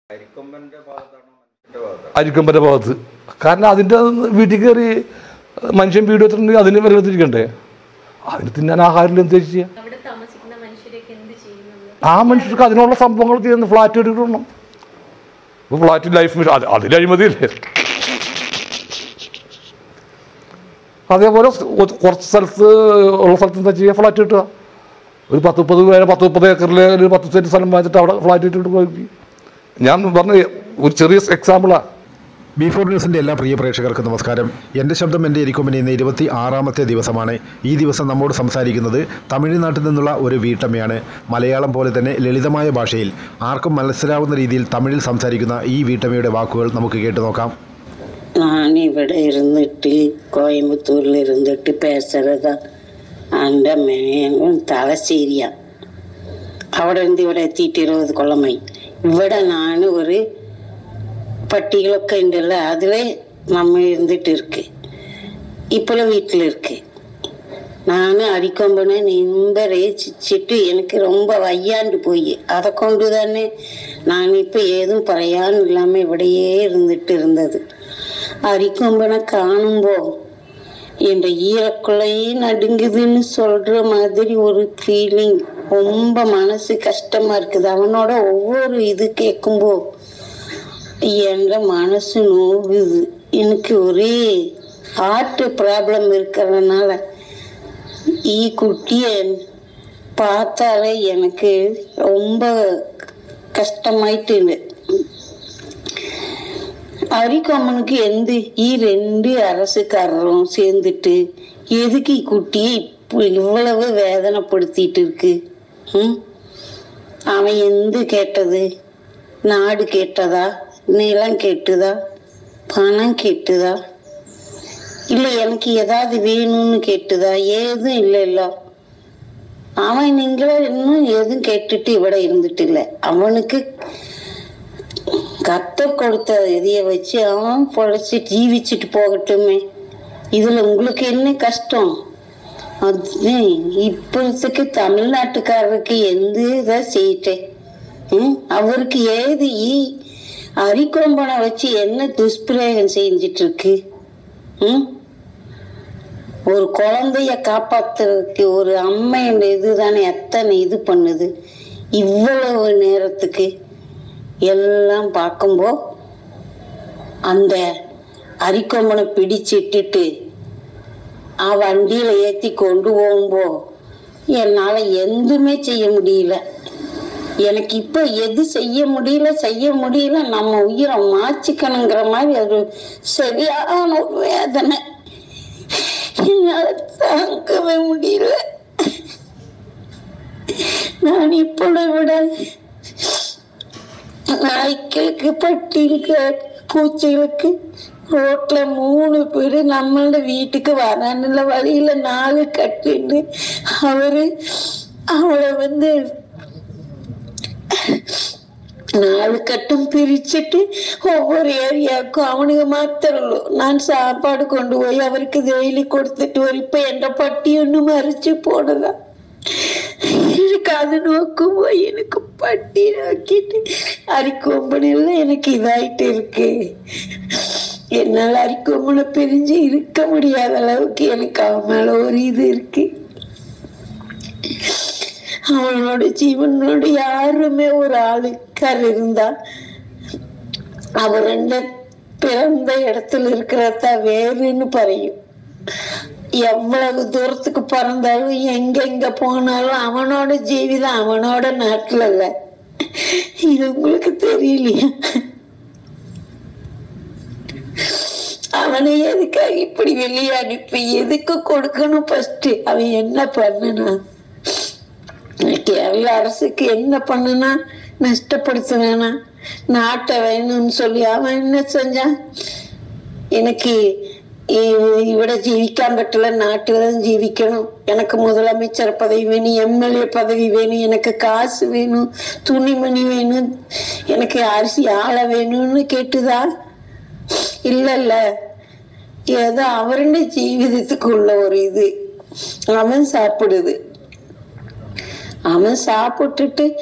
അരിക്കൊമ്പന്റെ ഭാഗത്താണോ മനുഷ്യന്റെ ഭാഗത്താണോ അരിക്കൊമ്പൻ്റെ ഭാഗത്ത് കാരണം അതിൻ്റെ വീട്ടിൽ കയറി മനുഷ്യൻ വീട് വെച്ചിട്ടുണ്ടെങ്കിൽ അതിന് വില വെച്ചിരിക്കണ്ടേ അതിന് തിന്നാൻ ആഹാരം എന്ത് ചെയ്യുക അവിടെ താമസിക്കുന്ന മനുഷ്യരൊക്കെ എന്ത് ചെയ്യുന്നു ആ മനുഷ്യർക്ക് അതിനുള്ള സംഭവങ്ങൾ ചെയ്യുന്ന ഫ്ലാറ്റ് എടുക്കണം ഇപ്പോൾ ഫ്ലാറ്റ് ലൈഫ് മിഷൻ അത് അതിൽ അഴിമതിയില്ലേ അതേപോലെ ഒ- കുറച്ച് സ്ഥലത്ത് ഉള്ള സ്ഥലത്ത് എന്താ ചെയ്യുക ഫ്ലാറ്റ് കിട്ടുക ഒരു പത്ത് മുപ്പത് പേരെ പത്ത് മുപ്പത് ഏക്കറിൽ ഒരു പത്ത് സെൻറ്റ് സ്ഥലം വാങ്ങിച്ചിട്ട് അവിടെ ഫ്ലാറ്റ് ഇട്ടിട്ട് പോയി ഞാൻ പറഞ്ഞ ഒരു ചെറിയ എക്സാമ്പിളാണ് ബി ഫോർ ന്യൂസിൻ്റെ എല്ലാ പ്രിയ പ്രേക്ഷകർക്കും നമസ്കാരം എൻ്റെ ശബ്ദം എൻ്റെ എരിക്കൊമ്പനി ഇന്ന് ഇരുപത്തി ആറാമത്തെ ദിവസമാണ് ഈ ദിവസം നമ്മോട് സംസാരിക്കുന്നത് തമിഴ്നാട്ടിൽ നിന്നുള്ള ഒരു വീട്ടമ്മയാണ് മലയാളം പോലെ തന്നെ ലളിതമായ ഭാഷയിൽ ആർക്കും മനസ്സിലാവുന്ന രീതിയിൽ തമിഴിൽ സംസാരിക്കുന്ന ഈ വീട്ടമ്മയുടെ വാക്കുകൾ നമുക്ക് കേട്ടു നോക്കാം நான் ഇവിടെ ഇരുന്നിട്ട് കോയമ്പത്തൂരിൽ ഇരുന്നിട്ട് പേசுறதா அந்த மேகம் തലശ്ശേരിയാ അവിടെ നിന്ന് ഇവിടെ എത്തിയിട്ട് ഇരുപത് കൊല്ലമായി ഇവിടെ ഞാൻ ഒരു പട്ടികളൊക്കെ ഉണ്ടല്ലോ അതിലെ നമ്മ ഇരുന്നിട്ട് ഇருக்கு ഇപ്പോൾ വീട്ടിல் இருக்கு நான் அடிக்கொம்பனை ரொம்ப ரேச்சிட்டு எனக்கு ரொம்ப வையாண்டு போய் அதை கொண்டு தானே நான் இப்போ ஏதும் പറയാനും இல்லாமல் ഇവിടെയേ இருந்துட்டு இருந்தது அரிக்கொம்பனை காணும்போ என் ஈரக்குள்ளையே நடுங்குதுன்னு சொல்ற மாதிரி ஒரு ஃபீலிங் ரொம்ப மனசு கஷ்டமா இருக்குது அவனோட ஒவ்வொரு இது கேட்கும்போ என் மனசு நோகுது எனக்கு ஒரே ஹார்ட் ப்ராப்ளம் இருக்கிறதுனால ഈ കുട്ടിയെ பார்த்தாலே எனக்கு ரொம்ப கஷ்டமாயிட்டு அரிக்கம்மனுக்கு எந்த ஈ ரெண்டு அரசுக்காரரும் சேர்ந்துட்டு எதுக்கு ഈ കുട്ടിയെ இப்போ இவ்வளவு வேதனைப்படுத்திட்டு இருக்கு ம் அவன் எந்த கேட்டது நாடு கேட்டதா நிலம் கேட்டுதா பணம் கேட்டுதா இல்லை எனக்கு ஏதாவது வேணும்னு கேட்டுதா ஏதும் இல்லை இல்ல அவன் நீங்களே இன்னும் எதுவும் கேட்டுட்டு இவ்வளோ இருந்துட்டு இல்லை அவனுக்கு கத்தர் கொடுத்த இதைய வச்சு அவன் பொழைச்சி ஜீவிச்சுட்டு போகட்டுமே இதுல உங்களுக்கு என்ன கஷ்டம் அது இப்போதைக்கு தமிழ்நாட்டுக்காரருக்கு எந்த இதை செய்யிட்டேன் ம்? அவருக்கு ஏது ஈ அரிக்கொம்பனை வச்சு என்ன துஷ்பிரயோகம் செஞ்சிட்டு இருக்கு ம் ஒரு குழந்தைய காப்பாத்துறதுக்கு ஒரு அம்மையோட இதுதானே எத்தனை இது பண்ணுது இவ்வளவு நேரத்துக்கு எல்லாம் பார்க்கும்போ அந்த அரிக்கொம்பனை பிடிச்சிட்டுட்டு ஆ வண்டியில ஏத்தி கொண்டு போகும்போ என்னால எதுவுமே செய்ய முடியல எனக்கு இப்ப எது செய்ய முடியல செய்ய முடியல நம்ம உயிரை மாச்சிக்கணுங்கிற மாதிரி ஒரு சரியான ஒரு வேதனை என்னால தாங்கவே முடியல நான் இப்பொழுதை விட நாய்க்களுக்கு பட்டிகளுக்கு பூச்சிகளுக்கு ரோட்ல மூணு பேரு நம்மளோட வீட்டுக்கு வரானுல வழியில நாலு கட்டின்னு அவரு அவளை வந்து நாலு கட்டும் பிரிச்சுட்டு ஒவ்வொரு ஏரியாவுக்கும் அவனுக்கு மாத்திரம் நான் சாப்பாடு கொண்டு போய் அவருக்கு டெய்லி கொடுத்துட்டு வரும் இப்ப என்ற பட்டி ஒண்ணு மறைச்சு போடலாம் எனக்கு அது நோக்கும் போய் எனக்கு பட்டி நோக்கிட்டு அரிக்கொம்பனில் எனக்கு இதாயிட்டு இருக்கு என்னால் அரிக்கொம்பனை பிரிஞ்சு இருக்க முடியாத அளவுக்கு எனக்கு அவன் மேல ஒரு இது இருக்கு அவனோட ஜீவனோட யாருமே ஒரு ஆளுக்கார் இருந்தா அவர் ரெண்டு பிறந்த இடத்துல இருக்கிறதா வேறுன்னு பறையும் எவ்வளவு தூரத்துக்கு பிறந்தாலும் எங்கெங்க போனாலும் அவனோட ஜீவிதம் அவனோட நாட்டுல இல்ல இது உங்களுக்கு தெரியலையா அவனை எதுக்காக இப்படி வெளியே அனுப்பி எதுக்கு கொடுக்கணும் ஃபர்ஸ்ட் அவன் என்ன பண்ணனா கேரள அரசுக்கு என்ன பண்ணனா நஷ்டப்படுத்த வேணாம் நாட்டை வேணும்னு சொல்லி அவன் என்ன செஞ்சான் எனக்கு இ- ഇവിടെ ജീവിക്കാൻ പറ്റില്ല നാട്ടിൽ தான் ജീവിക്കണം எனக்கு முதலமைச்சர் பதவி வேணும் எம்எல்ஏ பதவி வேணும் எனக்கு காசு வேணும் துணிமணி வேணும் எனக்கு அரிசி ஆளை வேணும்னு கேட்டுதா இல்ல இல்ல ஏதோ அவருடைய ஜீவிதத்துக்குள்ள ஒரு இது அவன் சாப்பிடுது அவன் சாப்பிட்டுட்டு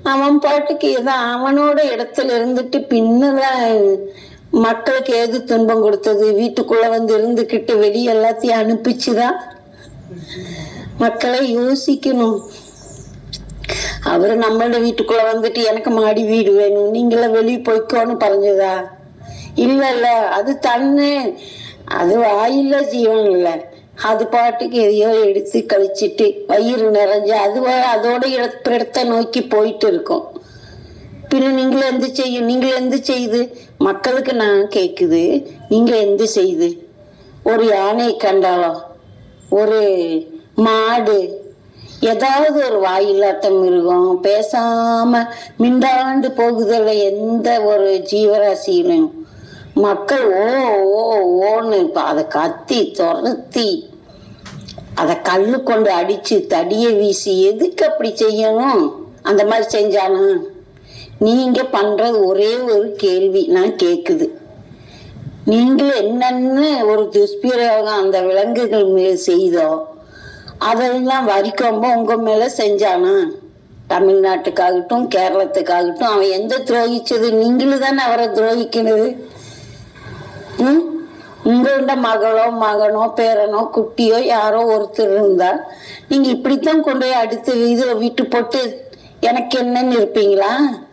அவன் பாட்டுக்கு ஏதோ அவனோட இடத்துல இருந்துட்டு பின்னதான் மக்களுக்கு ஏது துன்பம் கொடுத்தது வீட்டுக்குள்ள வந்து இருந்துக்கிட்டு வெளியே எல்லாத்தையும் அனுப்பிச்சுதான் மக்களை யோசிக்கணும் அவரு நம்மளோட வீட்டுக்குள்ள வந்துட்டு எனக்கு மாடி வீடு வேணும் நீங்கள வெளியே போய்க்கோன்னு பறஞ்சதா இல்ல இல்ல அது தன்னு அது வாயில்ல ஜீவன் இல்ல அது பாட்டுக்கு எதையோ எடுத்து கழிச்சிட்டு வயிறு நிறைஞ்சு அது வ- அதோட இடத்த இடத்த நோக்கி போயிட்டு இருக்கும் பின்ன நீங்கள எந்த செய்யும் நீங்கள எந்த செய்யுது மக்களுக்கு நான் கேக்குது நீங்க எந்த செய்யுது ஒரு யானை கண்டாலும் ஒரு மாடு ஏதாவது ஒரு வாயில்லாத மிருகம் பேசாம மிண்டாண்டு போகுதல்ல எந்த ஒரு ஜீவராசியிலும் மக்கள் ஓ ஓ ஓன்னு இப்ப அதை கத்தி துரத்தி அதை கல்லு கொண்டு அடிச்சு தடியை வீசி எதுக்கு அப்படி செய்யணும் அந்த மாதிரி செஞ்சானா நீங்க பண்றது ஒரே ஒரு கேள்வி நான் கேக்குது நீங்கள் என்னென்ன ஒரு துஷ்பிரயோகம் அந்த விலங்குகள் மேல் செய்தோ அதெல்லாம் வரிக்கொம்ப உங்க மேல செஞ்சானா தமிழ்நாட்டுக்காகட்டும் கேரளத்துக்காகட்டும் அவன் எந்த துரோகிச்சது நீங்களும் தானே அவரை துரோகிக்கிறது ம்? உங்களோட மகளோ மகனோ பேரனோ குட்டியோ யாரோ ஒருத்தர் இருந்தா நீங்க இப்படித்தான் கொண்டு போய் அடுத்த இதுல விட்டு போட்டு எனக்கு என்னன்னு இருப்பீங்களா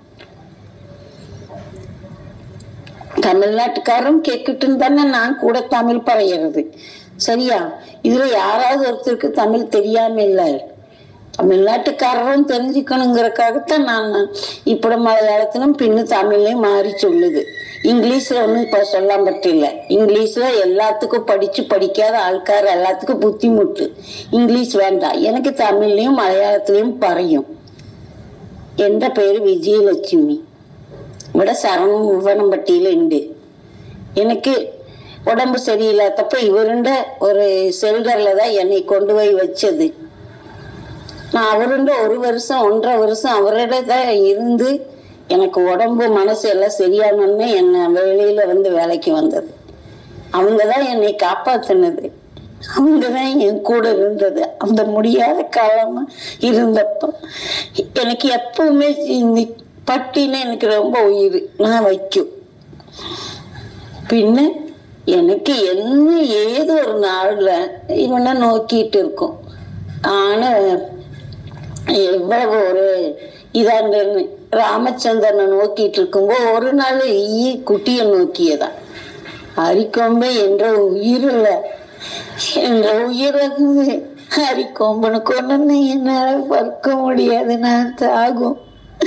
தமிழ்நாட்டுக்காரரும் கேட்கட்டும் தானே நான் கூட தமிழ் பறையிறது சரியா இதுல யாராவது ஒருத்தருக்கு தமிழ் தெரியாம இல்லை தமிழ்நாட்டுக்காரரும் தெரிஞ்சுக்கணுங்கிறதுக்காகத்தான் நான் இப்படி மலையாளத்திலும் பின்னு தமிழ்லையும் மாறி சொல்லுது இங்கிலீஷ்ல ஒன்றும் இப்போ சொல்லாம இல்லை இங்கிலீஷ்ல எல்லாத்துக்கும் படிச்சு படிக்காத ஆள்கார் எல்லாத்துக்கும் புத்திமுட்டு இங்கிலீஷ் வேண்டாம் எனக்கு தமிழ்லையும் மலையாளத்திலையும் பறையும் என்ற பேரு விஜயலட்சுமி ഇവിടെ சரணம் உவனம்பட்டியில ഉണ്ട് எனக்கு உடம்பு சரியில்லாதப்ப இவருண்ட ஒரு செல்டர்ல தான் என்னை கொண்டு போய் வச்சது நான் அவருண்ட ஒரு வருஷம் ஒன்றரை வருஷம் அவரோட தான் இருந்து எனக்கு உடம்பு மனசு எல்லாம் சரியானோன்னு என்னை வெளியில வந்து வேலைக்கு வந்தது அவங்க தான் என்னை காப்பாத்தினது அவங்க தான் என் கூட இருந்தது அந்த முடியாத காலமா இருந்தப்ப எனக்கு எப்பவுமே இந்த பட்டின்னு எனக்கு ரொம்ப உயிர் நான் வைக்கும் பின்ன எனக்கு என்ன ஏதோ ஒரு நாள்ல இவனை நோக்கிட்டு இருக்கும் ஆனா எவ்வளவு ஒரு இதாண்டு ராமச்சந்திரனை நோக்கிட்டு இருக்கும்போது ஒரு நாள் ஈ குட்டியை நோக்கியதான் அரிக்கொம்பை என்ற உயிர் இல்ல என்ற உயிர் வந்து அரிக்கொம்பனை கொண்டு என்னால பறக்க முடியாது நான் தாகும்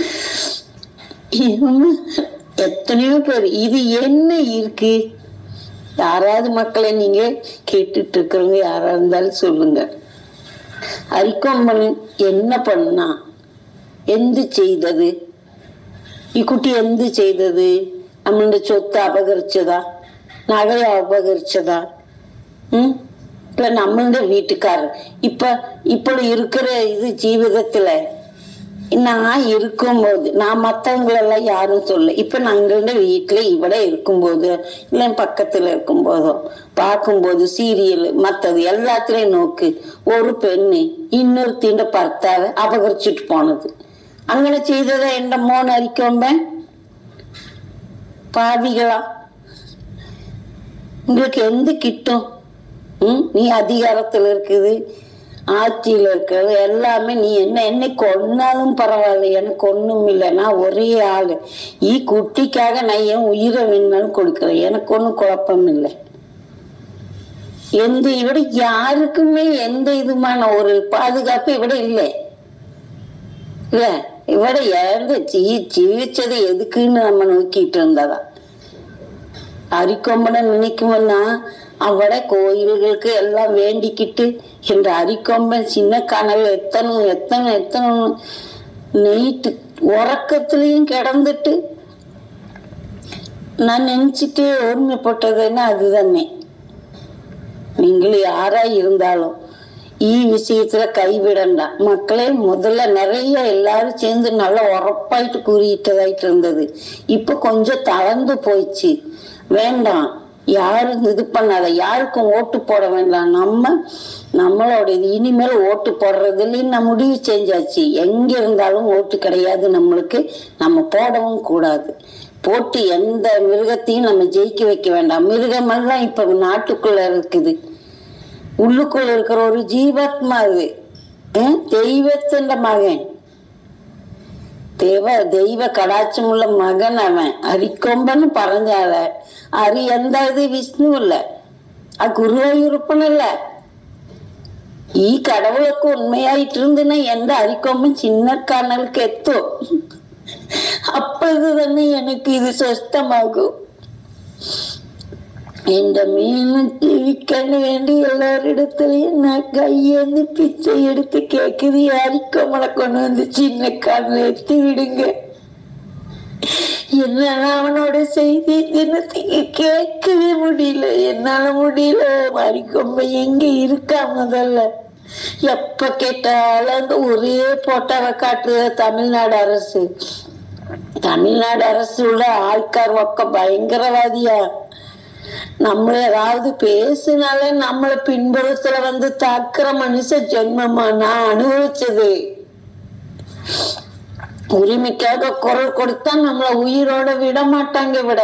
இவங்க எத்தனையோ பேர் இது என்ன இருக்கு யாராவது மக்களை நீங்க கேட்டுட்டு இருக்கிறவங்க யாரா இருந்தாலும் சொல்லுங்க அரிக்கொம்பன் என்ன பண்ணா എന്ത് ചെയ്തത് ഈ കുട്ടി എന്ത് ചെയ്തത് നമ്മളുടെ സ്വത്ത് അപകരിച്ചതാ നഗയെ അപകരിച്ചதா ம் இல்ல நம்மளுடைய வீட்டுக்காரர் இப்ப இப்ப இருக்கிற இது ஜீவிதத்துல நான் இருக்கும்போது நான் மத்தவங்களெல்லாம் யாரும் சொல்ல இப்ப நாங்களுடைய வீட்டுல இவட இருக்கும்போது இல்ல பக்கத்துல இருக்கும்போதோ பார்க்கும்போது சீரியல் மத்தது எல்லாத்துலயும் நோக்கு ஒரு பெண்ணு இன்னொருத்தின்ற ഭർത്താവ് അപകരിച്ചിട്ട് പോണത് അങ്ങനെ ചെയ്തത് എന്റെ മോൻ അരിക്കുമ്പോ പാവികളാ உங்களுக்கு எந்த கிட்டும் ம் நீ அதிகாரத்துல இருக்குது ஆட்சியில இருக்கிறது எல்லாமே நீ என்ன என்னை கொன்னாலும் பரவாயில்ல எனக்கு ஒண்ணும் இல்லை நான் ஒரே ஆளு ஈ குட்டிக்காக நான் என் உயிரை வேணாலும் கொடுக்குறேன் எனக்கு ஒண்ணும் குழப்பம் இல்லை எந்த இவிட யாருக்குமே எந்த இதுமான ஒரு பாதுகாப்பு இவிட இல்லை இல்ல இவட ஏந்த ஜீ ஜீவிச்சது எதுக்குன்னு நம்ம நோக்கிட்டு இருந்ததா அரிக்கொம்பனை நினைக்கும்னா அவட கோயில்களுக்கு எல்லாம் வேண்டிக்கிட்டு இந்த அரிக்கொம்பன் சின்ன கனவு எத்தனை எத்தனை எத்தனை நைட்டு உறக்கத்துலயும் கிடந்துட்டு நான் நினைச்சிட்டு ஓர்மைப்பட்டதுன்னா அதுதானே நீங்கள் யாரா இருந்தாலும் ஈ விஷயத்துல கைவிடண்டா மக்களே முதல்ல நிறைய எல்லாரும் சேர்ந்து நல்லா உரப்பாயிட்டு கூறிட்டதாயிட்டு இருந்தது இப்ப கொஞ்சம் தளர்ந்து போயிடுச்சு வேண்டாம் யாரும் இது பண்ணாத யாருக்கும் ஓட்டு போட வேண்டாம் நம்ம நம்மளோட இது இனிமேல் ஓட்டு போடுறதுலயும் நான் முடிவு செஞ்சாச்சு எங்க இருந்தாலும் ஓட்டு கிடையாது நம்மளுக்கு நம்ம போடவும் கூடாது போட்டு எந்த மிருகத்தையும் நம்ம ஜெயிக்க வைக்க வேண்டாம் மிருகமெல்லாம் இப்ப நாட்டுக்குள்ள இருக்குது உள்ளுக்குள்ள இருக்கிற ஒரு ஜீவாத்மா அது ഏഹ് ദൈവത്തിന്റെ മകൻ ദൈവ ദൈവ കടാച്ചമുള്ള മകൻ അവൻ അരിക്കൊമ്പന് പറഞ്ഞാല് അരി എന്താ ഇത് വിഷ്ണു അല്ല ആ ഗുരുവായൂരപ്പനല്ല ഈ കടവുളൊക്കെ ഉണ്മയായിട്ട് ഇരുന്നിന എന്റെ അരിക്കൊമ്പൻ ചിന്നക്കാണലുക്ക് എത്തും அப்பொழுது തന്നെ எனக்கு இது சொஸ்தமாகும் എന്റെ മീന് ജീവിക്കാൻ വേണ്ടി എല്ലാരിടത്തിலையும் நான் கையேந்து பிச்சை எடுத்து கேக்குது யாருக்கும் நம்மளை கொண்டு வந்து சின்ன காலில் எடுத்து விடுங்க என்னால அவனோட செய்தி தினத்துக்கு கேட்கவே முடியல என்னால முடியல மறிக்கொம்ப எங்க இருக்கா முதல்ல எப்ப கேட்டாலும் அந்த ஒரே போட்டாவை காட்டுற தமிழ்நாடு அரசு தமிழ்நாடு அரசு உள்ள ஆட்கார் ஒக்க பயங்கரவாதியா நம்ம ஏதாவது பேசினாலே நம்மள பின்புறத்துல வந்து தாக்குற மனுஷ ஜென்மமா நான் அனுபவிச்சது உரிமைக்காக குரல் கொடுத்தா நம்மள உயிரோட விட மாட்டாங்க விட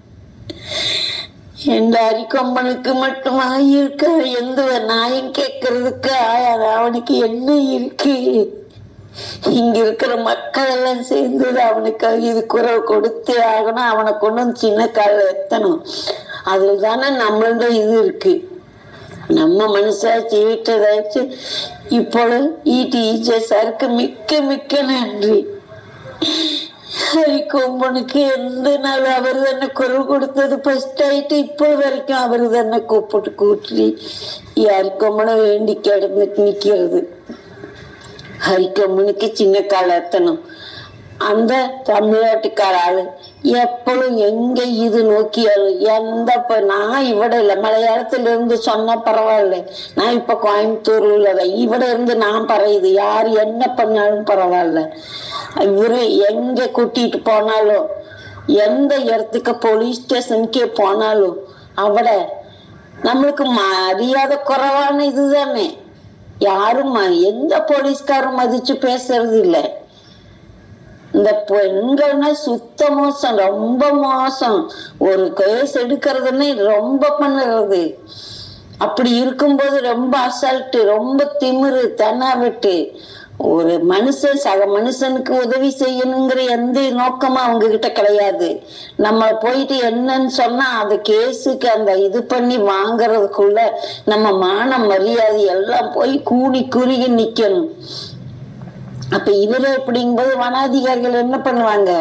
எந்த அரிக்கொம்பனுக்கு மட்டுமா இருக்க எந்த நாயும் கேட்கறதுக்கு ஆயா- அவனுக்கு என்ன இருக்கு இங்க இருக்கிற மக்கள் எல்லாம் சேர்ந்து அவனுக்காக இது குரல் கொடுத்தே ஆகணும் அவனை கொண்டு வந்து சின்ன காலில் எத்தணும் அதுல தானே நம்மளோட இது இருக்கு நம்ம மனசாட்சி விட்டதாச்சு இப்பொழுது ஈட்டி ஈச்ச சருக்கு மிக்க மிக்க நன்றி ஹரிகொம்பனுக்கு எந்த நாள் அவர் തന്നെ குரல் கொடுத்தது ஃபர்ஸ்ட் ஆயிட்டு இப்போ வரைக்கும் அவர் തന്നെ கூப்பிட்டு கூட்டி யாருக்கொம்பனை வேண்டி கிடந்துட்டு நிக்கிறது ஹரிக்கம்மனுக்கு சின்ன கால எத்தணும் அந்த தமிழ்நாட்டுக்கார ஆளு எப்பளும் எங்க இது நோக்கியாலும் எந்த ப- நான் இவட இல்ல மலையாளத்துல இருந்து சொன்னா பரவாயில்ல நான் இப்ப கோயம்புத்தூர்ல உள்ளவன் இவட இருந்து நான் பறையுது யார் என்ன பண்ணாலும் பரவாயில்ல இவரு எங்க கூட்டிட்டு போனாலும் எந்த இடத்துக்கு போலீஸ் ஸ்டேஷனுக்கே போனாலும் அவட நம்மளுக்கு மரியாதை குறைவான இதுதானே யாரும் ம- எந்த போலீஸ்காரும் மதிச்சு பேசுறது இல்ல இந்த பெண்கள்னா சுத்த மோசம் ரொம்ப மோசம் ஒரு கேஸ் எடுக்கிறதுன்னு ரொம்ப பண்ணுறது அப்படி இருக்கும்போது ரொம்ப அசால்ட்டு ரொம்ப திமிரு தென்னாவிட்டு ஒரு மனுஷன் சக மனுஷனுக்கு உதவி செய்யணுங்கிற எந்த நோக்கமும் அவங்க கிட்ட கிடையாது நம்ம போயிட்டு என்னன்னு சொன்னா அந்த கேஸுக்கு அந்த இது பண்ணி வாங்குறதுக்குள்ள நம்ம மான மரியாதை எல்லாம் போய் கூடி குறுகி நிக்கணும் அப்ப இவரு அப்படிங்கும்போது வனாதிகாரிகள் என்ன பண்ணுவாங்க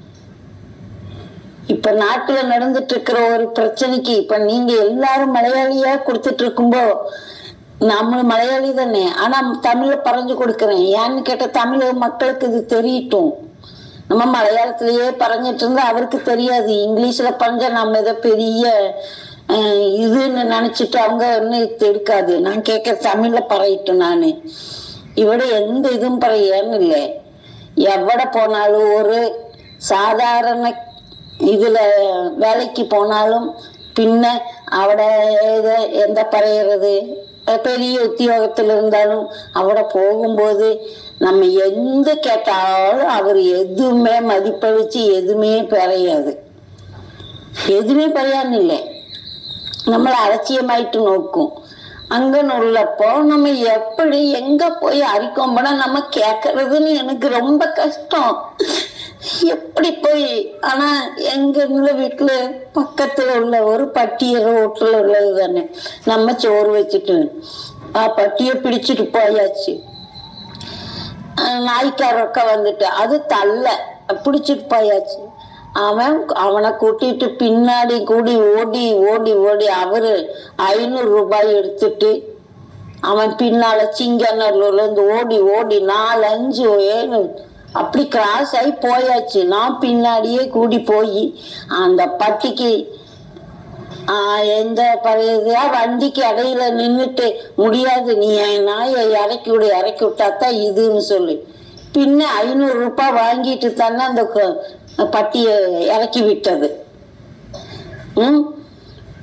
இப்ப நாட்டுல நடந்துட்டு இருக்கிற ஒரு பிரச்சனைக்கு இப்ப நீங்க எல்லாரும் மலையாளியா கொடுத்துட்டு இருக்கும்போ நம்மளும் மலையாளி தானே ஆனா தமிழ்ல பறஞ்சு கொடுக்குறேன் ஏன்னு கேட்ட தமிழ் மக்களுக்கு இது தெரியட்டும் நம்ம மலையாளத்திலேயே பறஞ்சிட்டு இருந்தா அவருக்கு தெரியாது இங்கிலீஷ்ல பறஞ்சா நம்ம ஏதோ பெரிய அஹ், இதுன்னு நினைச்சிட்டு அவங்க ஒன்னும் எடுக்காது நான் கேட்க தமிழ்ல பறையிட்டேன் நானு இவட எந்த இதுவும் பறையன்னு இல்லை எவ்வட போனாலும் ஒரு சாதாரண இதுல வேலைக்கு போனாலும் பின்ன அவட ஏதோ எந்த பறையிறது பெரிய உத்தியோகத்தில் இருந்தாலும் அவட போகும்போது நம்ம எந்த கேட்டாலும் அவர் எதுவுமே மதிப்பளிச்சு எதுவுமே பெறையாது எதுவுமே பெறையான்னு இல்லை நம்மளை அலட்சியமாயிட்டு நோக்கும் அங்கன்னு உள்ளப்போ நம்ம எப்படி எங்க போய் அரிக்கோம்பனா நம்ம கேட்கறதுன்னு எனக்கு ரொம்ப கஷ்டம் எப்படி போய் ஆனா எங்க உள்ள வீட்டுல பக்கத்துல உள்ள ஒரு பட்டிய ரோட்ல உள்ளது தானே நம்ம சோறு வச்சுட்டு ஆ பட்டிய பிடிச்சிட்டு போயாச்சு அஹ் நாய்க்காரக்க வந்துட்டு அது தள்ள பிடிச்சிட்டு போயாச்சு அவன் அவனை கூட்டிட்டு பின்னாடி கூடி ஓடி ஓடி ஓடி அவரு ஐநூறு ரூபாய் எடுத்துட்டு அவன் பின்னால சிங்கநல்லூர்ல இருந்து ஓடி ஓடி நாலு அஞ்சு ஏழு அப்படி கிராஸ் ஆகி போயாச்சு நான் பின்னாடியே கூடி போய் அந்த பட்டிக்கு ஆஹ் எந்த பழையதையா வண்டிக்கு இடையில நின்னுட்டு முடியாது நீ என் நாயை இறக்கி விடு இறக்கி விட்டாத்தான் இதுன்னு சொல்லி பின்ன ஐநூறு ரூபாய் வாங்கிட்டு தானே அந்த க- பட்டிய இறக்கி விட்டது ம்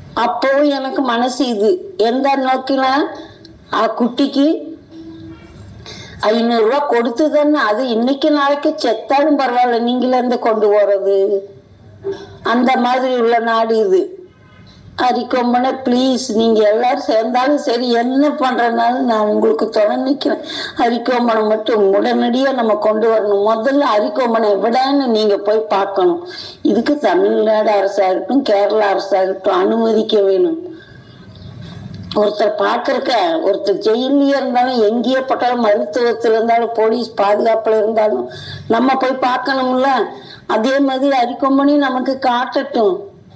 அப்பவும் எனக்கு மனசு இது எந்த நோக்கில ஆ குட்டிக்கு ஐநூறுரூவா கொடுத்து தானே அது இன்னைக்கு நாளைக்கு செத்தாலும் பரவாயில்ல நீங்களே இருந்து கொண்டு போறது அந்த மாதிரி உள்ள நாடு இது அரிக்கொம்பனை ப்ளீஸ் நீங்க எல்லாரும் சேர்ந்தாலும் சரி என்ன பண்றதுனாலும் நான் உங்களுக்கு துணை நிற்கிறேன் அரிக்கொம்பனை மட்டும் உடனடியாக நம்ம கொண்டு வரணும் முதல்ல அரிக்கொம்பனை விடான்னு நீங்க போய் பார்க்கணும் இதுக்கு தமிழ்நாடு அரசாகட்டும் கேரளா அரசாகட்டும் அனுமதிக்க வேணும் ஒருத்தர் பார்க்கறக்க ஒருத்தர் ஜெயிலே இருந்தாலும் எங்கேயே போட்டாலும் மருத்துவத்தில் இருந்தாலும் போலீஸ் பாதுகாப்புல இருந்தாலும் நம்ம போய் பார்க்கணும்ல அதே மாதிரி அரிக்கொம்பனி நமக்கு காட்டட்டும்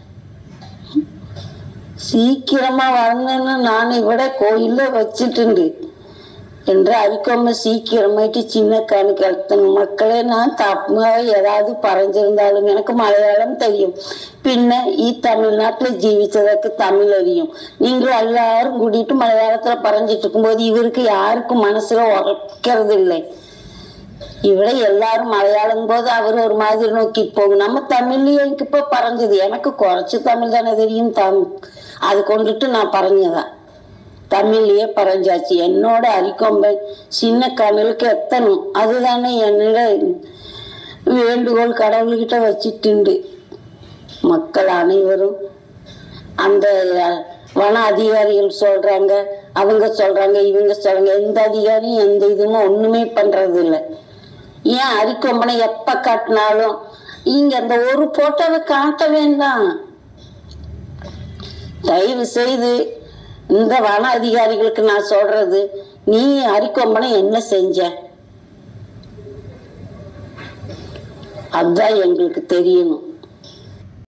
சீக்கிரமா வரணும்னு நான் இவிட கோயில்ல வச்சிട്ടുണ്ട് என்று அரிக்கொம்ப சீக்கிரமாயிட்டு சின்ன கணக்கு கழுத்தணும் மக்களே நான் தப்பாக ஏதாவது பறஞ்சிருந்தாலும் எனக்கு மலையாளம் தெரியும் பின்ன ഈ തമിഴ്നാട്ടിൽ ജീവിച്ചതൊക്കെ தமிழ் அறியும் நீங்கள் எல்லாரும் கூட்டிட்டு மலையாளத்துல பறஞ்சிட்டு இருக்கும்போது இவருக்கு யாருக்கும் மனசுல உரைக்கிறது இல்லை ഇവിടെ எல்லாரும் மலையாளம் போது அவர் ஒரு மாதிரி நோக்கி போகும் நம்ம தமிழ்லயே எனக்கு இப்ப பறஞ்சது எனக்கு குறைச்சு தமிழ் தானே தெரியும் தமிழ் அது கொண்டுட்டு நான் பறஞ்சதான் தமிழ்லயே பறஞ்சாச்சு என்னோட அரிக்கொம்பன் சின்ன கண்ணுக்கு எத்தணும் அதுதானே என்னோட வேண்டுகோள் கடவுள்கிட்ட வச்சிட்டுண்டு மக்கள் அனைவரும் அந்த வன அதிகாரிகள் சொல்றாங்க அவங்க சொல்றாங்க இவங்க சொல்றாங்க எந்த அதிகாரியும் எந்த இதுவும் ஒண்ணுமே பண்றது இல்லை ஏன் அரிக்கொம்பனை எப்ப காட்டினாலும் இங்க அந்த ஒரு போட்டோவை காட்ட வேண்டாம் தயவு செய்து இந்த வன அதிகாரிகளுக்கு நான் சொல்றது நீ அரிக்கொம்பனை என்ன செஞ்ச அதுதான் எங்களுக்கு தெரியணும்